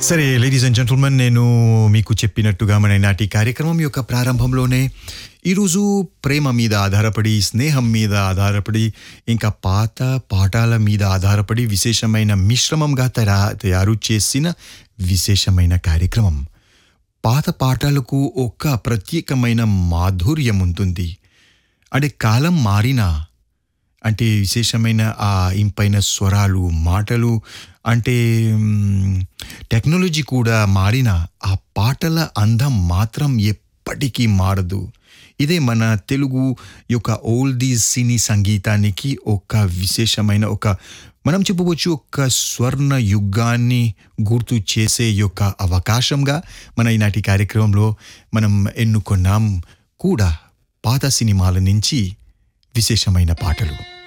సరే ladies and gentlemen నేను మీకు చెప్పినట్టుగా మన నాటి కార్యక్రమం యొక్క ప్రారంభంలోనే ఈరోజు ప్రేమ మీద ఆధారపడి స్నేహం మీద ఆధారపడి ఇంకా పాత పాఠాల మీద ఆధారపడి విశేషమైన మిశ్రమంగా తయా తయారు చేసిన విశేషమైన కార్యక్రమం పాత పాఠాలకు ఒక ప్రత్యేకమైన మాధుర్యం ఉంటుంది అంటే కాలం మారినా అంటే విశేషమైన ఆ ఇంపైన స్వరాలు మాటలు అంటే మ్, టెక్నాలజీ కూడా మారిన ఆ పాటల అందం మాత్రం ఎప్పటికీ మారదు ఇదే మన తెలుగు యొక్క ఓల్డ్ సినీ సంగీతానికి ఒక విశేషమైన ఒక మనం చెప్పవచ్చు ఒక స్వర్ణ యుగాన్ని గుర్తు చేసే యొక్క అవకాశంగా మన ఈనాటి కార్యక్రమంలో మనం ఎన్నుకున్నాం కూడా పాత సినిమాల నుంచి విశేషమైన పాటలు